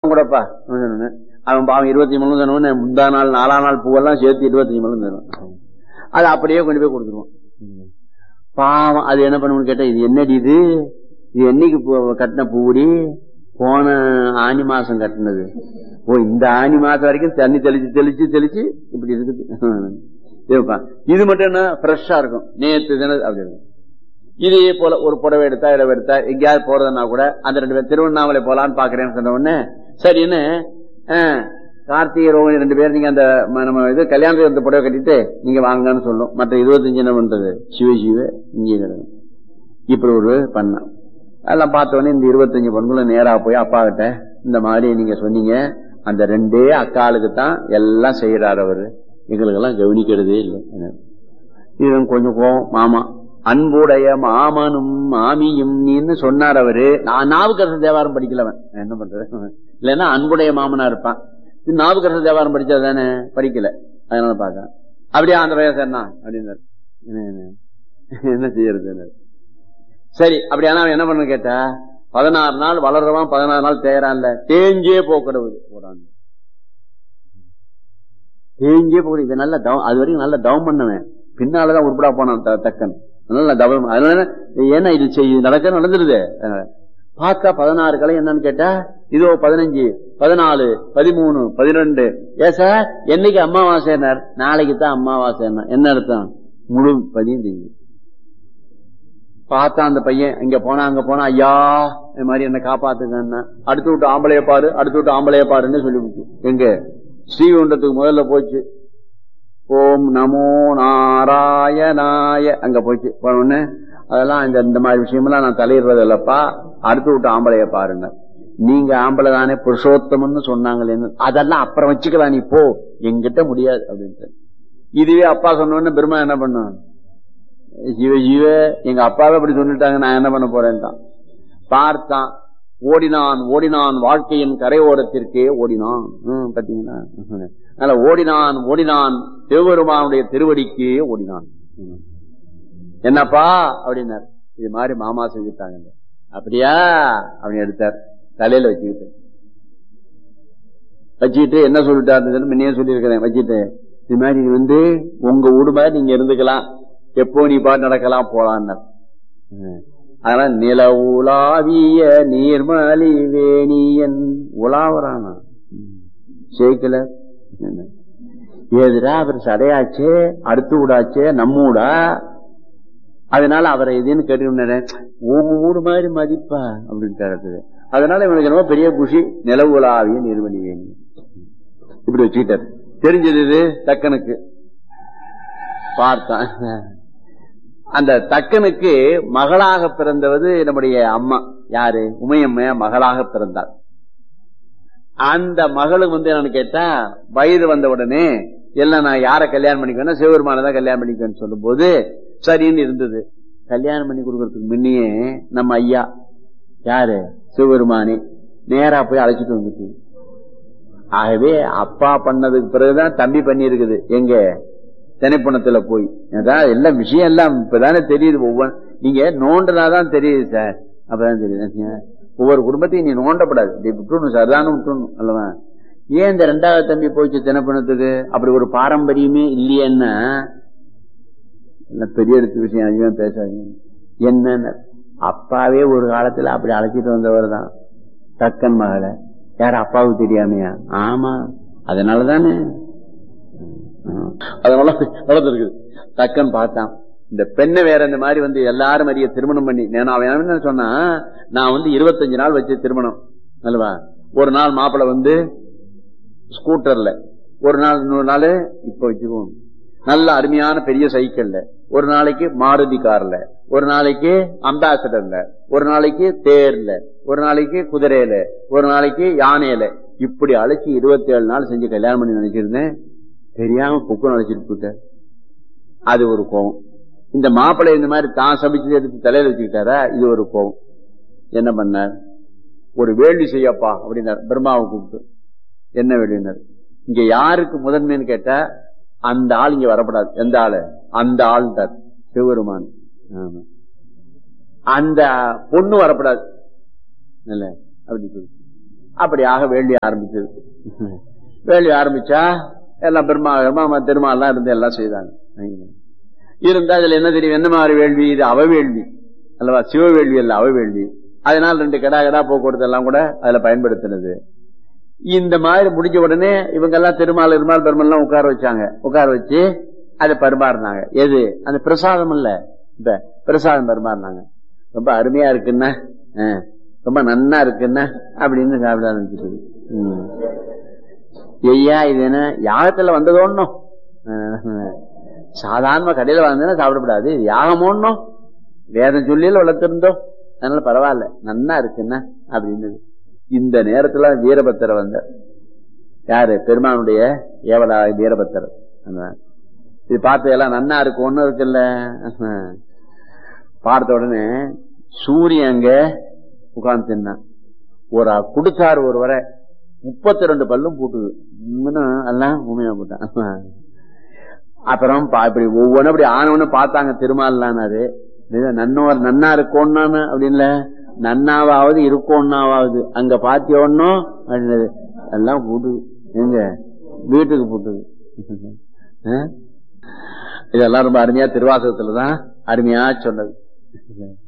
கூடப்பா அவன் பாவம் இருபத்தி மூணு தருவன் முந்தா நாள் நாலாம் நாள் பூவெல்லாம் சேர்த்து இருபத்தஞ்சு மூணு தருவான் அது அப்படியே கொண்டு போய் கொடுத்துருவான் பாவம் அது என்ன பண்ணுவோம்னு கேட்டா இது என்னடி இது இது என்னைக்கு பூ- கட்டின பூடி போன ஆனி மாசம் கட்டினது ஓ இந்த ஆனி மாசம் வரைக்கும் தண்ணி தெளிச்சு தெளிச்சு தெளிச்சு இப்படி இருக்குது இதுப்பா. இது மட்டும் என்ன ஃப்ரெஷ்ஷா இருக்கும் நேத்து தினம் அப்படி இருக்கும் இதே போல ஒரு புடவை எடுத்தா இடவை எடுத்தா எங்கேயாவது போறதுன்னா கூட அந்த ரெண்டு பேர் திருவண்ணாமலை போலான்னு பாக்குறேன்னு சொன்ன உடனே சரின்னு ஆஹ், கார்த்திகை ரோகிணி ரெண்டு பேரும் நீங்க அந்த ம- நம்ம இது கல்யாணத்துக்கு அந்த புடவை கட்டிட்டு நீங்க வாங்கன்னு சொல்லும் மற்ற இருபத்தஞ்சு என்ன பண்றது சிவ சிவ இங்கே கிடக்கு இப்படி ஒரு பண்ண அதெல்லாம் பார்த்த உடனே இந்த இருபத்தஞ்சு பொண்ணுங்களும் நேரா போய் அப்பா கிட்ட இந்த மாதிரி நீங்க சொன்னீங்க அந்த ரெண்டே அக்காளுக்கு தான் எல்லாம் செய்யறாரு அவரு எங்களுக்கெல்லாம் கவனிக்கிறதே இல்லை இவன் கொஞ்சம் கோவம் மாமா அன்புடைய மாமனும் மாமியும் நீன்னு சொன்னார் அவரு நான் நாவுக்கரசு தேவாரம் படிக்கலவன் நான் என்ன பண்றது இல்லைன்னா அன்புடைய மாமனா இருப்பான் இது நாவுக்கரசு தேவாரம் படிச்சா தானே படிக்கல அதனால பாக்க அப்படியே அந்த வயசு என்ன அப்படின்னாரு என்ன, என்ன, என்ன செய்யறது சரி அப்படியானா அவன் என்ன பண்ண கேட்டா பதினாறு நாள் வளர்றவன் பதினாறு நாள் தேயறான்ல தேஞ்சே போக்கடுவது போடான்னு தேஞ்சே போகுது இது நல்ல தவம் அது வரைக்கும் நல்ல தவம் பண்ணவன் பின்னாலதான் உருப்படா போனான் த- தக்கன் நல்ல தவம் அதனால ஏன்னா இது செய்ய நடக்க நடந்துருது அதனால. பார்த்தா பதினாறு கலை என்னன்னு கேட்டா இதோ பதினஞ்சு பதினாலு பதிமூணு பதிரெண்டு ஏ சார் என்னைக்கு அமாவாசைனார் நாளைக்கு தான் அமாவாசை என்ன அர்த்தம் முழு பதியும் தெரியும் பார்த்தா அந்த பையன் இங்க போனா அங்க போனா ஐயா இந்த மாதிரி என்ன காப்பாத்துங்கன்னா அடுத்து விட்டு ஆம்பளைய பாரு அடுத்து விட்டு ஆம்பளைய பாருன்னு சொல்லிவிட்டு எங்க ஸ்ரீகுண்டத்துக்கு முதல்ல போச்சு ஓம் நமோ நாராயணாய அங்க போச்சு போன உடனே அதெல்லாம் இந்த இந்த மாதிரி விஷயமெல்லாம் நான் தலையிடுறது இல்லப்பா அடுத்து விட்டு ஆம்பளைய பாருங்க நீங்க ஆம்பளை தானே புருஷோத்தமன்னு சொன்னாங்களேன்னு அதெல்லாம் அப்புறம் வச்சுக்கலாம் நீ போ எங்கிட்ட முடியாது அப்படின்ட்டு இதுவே அப்பா சொன்ன உடனே பெருமா என்ன பண்ணும் ஜீவ ஜீவ எங்க அப்பாவே அப்படி சொல்லிட்டாங்க நான் என்ன பண்ண போறேன்ட்டான் பார்த்தான் ஓடினான் ஓடினான் வாழ்க்கையின் கரையோரத்திற்கே ஓடினான் ஹம், பாத்தீங்களா அதனால ஓடினான் ஓடினான் சிவபெருமானுடைய திருவடிக்கு ஓடினான் ஹம். என்னப்பா அப்படின்னார் இது மாதிரி மாமா செஞ்சுட்டாங்க அப்படியா அப்படின்னு எடுத்தார் தலையில வச்சுக்கிட்டு வச்சுக்கிட்டு என்ன சொல்லிட்டாரு முன்னே சொல்லியிருக்கிறேன் வச்சுட்டு இது மாதிரி இது வந்து உங்க வீடு மாதிரி நீங்க இருந்துக்கலாம் எப்போ நீ பாட்டு நடக்கலாம் போலான்னார் அதனால நில உலாவிய நீர்மலி வேணியன் உலாவரானா சேர்க்கல ஏதுடா அவர் சடையாச்சே அடுத்து விடாச்சே நம்ம ஊடா அதனால அவரை எதுன்னு கேட்டு உங்க ஊடு மாதிரி மதிப்பா அப்படின்னு அதனால இவனுக்கு என்னமோ பெரிய குஷி நில உலாவிய நீர்மலி வேணி இப்படி வச்சுக்கிட்டார் தெரிஞ்சது இது தக்கனுக்கு பார்த்தான் அந்த தக்கனுக்கு மகளாக பிறந்தவது நம்முடைய அம்மா யாரு உமையம்மையா மகளாக பிறந்தாள் அந்த மகளுக்கு வந்து என்னன்னு கேட்டா வயது வந்த உடனே எல்லாம் நான் யார கல்யாணம் பண்ணிக்குவேன்னா சிவபெருமான தான் கல்யாணம் பண்ணிக்குவேன்னு சொல்லும் போது சரின்னு இருந்தது கல்யாணம் பண்ணி கொடுக்கறதுக்கு முன்னையே நம்ம ஐயா யாரு சிவபெருமானே நேரா போய் அழைச்சிட்டு வந்துட்டு ஆகவே அப்பா பண்ணதுக்கு பிறகுதான் தம்பி பண்ணி இருக்குது எங்க திணைப்பணத்துல போய் அதான் எல்லாம் விஷயம் எல்லாம் இப்பதானே தெரியுது ஒவ்வொரு நீங்க நோண்டனாதான் தெரியுது சார் அப்பதான் தெரியுது ஒவ்வொரு குடும்பத்தையும் நீ நோண்டப்படாது இப்படி விட்டுணும் சரிதானு விட்டுணும் அல்லவா ஏன் இந்த ரெண்டாவது தம்பி போயிடுச்சு தினப்பணத்துக்கு அப்படி ஒரு பாரம்பரியமே இல்லையன்னா எல்லாம் பெரிய எடுத்து விஷயம் அதிகமா பேசாதீங்க என்னன்னு அப்பாவே ஒரு காலத்துல அப்படி அழைச்சிட்டு வந்தவர் தான் தக்கன் மகளை யார் அப்பாவுக்கு தெரியாமையா ஆமா அதனாலதானே அதனால நடந்திருக்குது தக்கன் பார்த்தான் இந்த பெண்ணை வேற இந்த மாதிரி வந்து எல்லாரும் அறிய திருமணம் பண்ணி நான் அவன் என்ன சொன்னா நான் வந்து இருபத்தஞ்சு நாள் வச்சு திருமணம் அல்லவா ஒரு நாள் மாப்பிள்ள வந்து ஸ்கூட்டர்ல ஒரு நாள் இன்னொரு நாள் இப்ப வச்சுக்குவோம் நல்ல அருமையான பெரிய சைக்கிள்ல ஒரு நாளைக்கு மாருதி கார்ல ஒரு நாளைக்கு அம்பாசடர்ல ஒரு நாளைக்கு தேர்ல ஒரு நாளைக்கு குதிரையில ஒரு நாளைக்கு யானையில இப்படி அழைச்சி இருபத்தி ஏழு நாள் செஞ்சு கல்யாணம் பண்ணி நினைச்சிருந்தேன் தெரியாம குக்கம் நினைச்சிட்டு போயிட்டார் அது ஒரு கோவம் இந்த மாப்பிள்ளை இந்த மாதிரி தான் சமைச்சு எடுத்து தலையில வச்சுக்கிட்டாரா இது ஒரு கோவம் என்ன பண்ணார் ஒரு வேள்வி செய்யப்பா அப்படின்னார் பிரம்மாவை கூப்பிட்டு என்ன வேள்வினார் இங்க யாருக்கு முதன்மைன்னு கேட்டா அந்த ஆள் இங்க வரப்படாது எந்த ஆளு அந்த ஆள் தான் சிவபெருமான் ஆமா அந்த பொண்ணு வரப்படாது இல்ல அப்படி சொல்லு அப்படியாக வேள்வி ஆரம்பிச்சது வேள்வி ஆரம்பிச்சா எல்லாம் பெருமா பெருமா திருமாலாம் இருந்து எல்லாம் செய்தாங்க இருந்தா அதுல என்ன தெரியும் என்ன மாதிரி வேள்வி இது அவ வேள்வி அல்லவா சிவ வேள்வி அல்ல அவ வேள்வி அதனால ரெண்டு கடா கடா போக்குவரத்து எல்லாம் கூட அதுல பயன்படுத்தினது இந்த மாதிரி முடிஞ்ச உடனே இவங்க எல்லாம் திருமால் இருமால் பெருமாள் உட்கார வச்சாங்க உட்கார வச்சு அதை பரிமாறினாங்க எது அந்த பிரசாதம் இல்ல இப்ப பிரசாதம் பரிமாறினாங்க ரொம்ப அருமையா இருக்குன்னா ஆஹ், ரொம்ப நன்னா இருக்குன்னா அப்படின்னு சாப்பிட ஆரம்பிச்சிட்டு ஐயா இது என்ன யாகத்துல வந்ததோன்னும் சாதாரண கடையில வந்ததுன்னா சாப்பிடக்கூடாது இது யாகம் ஒண்ணும் வேதம் சொல்லியில வளர்த்திருந்தோம் அதனால பரவாயில்ல நன்னா இருக்குன்னா அப்படின்னு இந்த நேரத்துல வீரபத்திர வந்தார் யாரு பெருமானுடைய ஏவலா வீரபத்திரர் அதான். இது பார்த்து எல்லாம் நன்னா இருக்கு ஒண்ணும் இருக்குல்ல பார்த்த உடனே சூரியன் அங்க உட்கார்ந்து தின்னான் ஒரு குடிச்சார் ஒரு வரை முப்பத்தி ரெண்டு பல்லும் போட்டுது இன்னும் எல்லாம் உண்மையா போட்டான் அப்புறம் பா- இப்படி ஒவ்வொன்றும் அப்படி ஆனவனு பார்த்தாங்க திருமாலானாரு நன்னோர் நன்னா இருக்கோன்னு அப்படின்ல நன்னாவாவது இருக்கோன்னாவது அங்க பாத்தியோன்னும் அப்படின்னது. எல்லாம் போட்டுது எங்க வீட்டுக்கு போட்டுது ஆ? இதெல்லாம் ரொம்ப அருமையா திருவாசகத்துலதான் அருமையா சொன்னது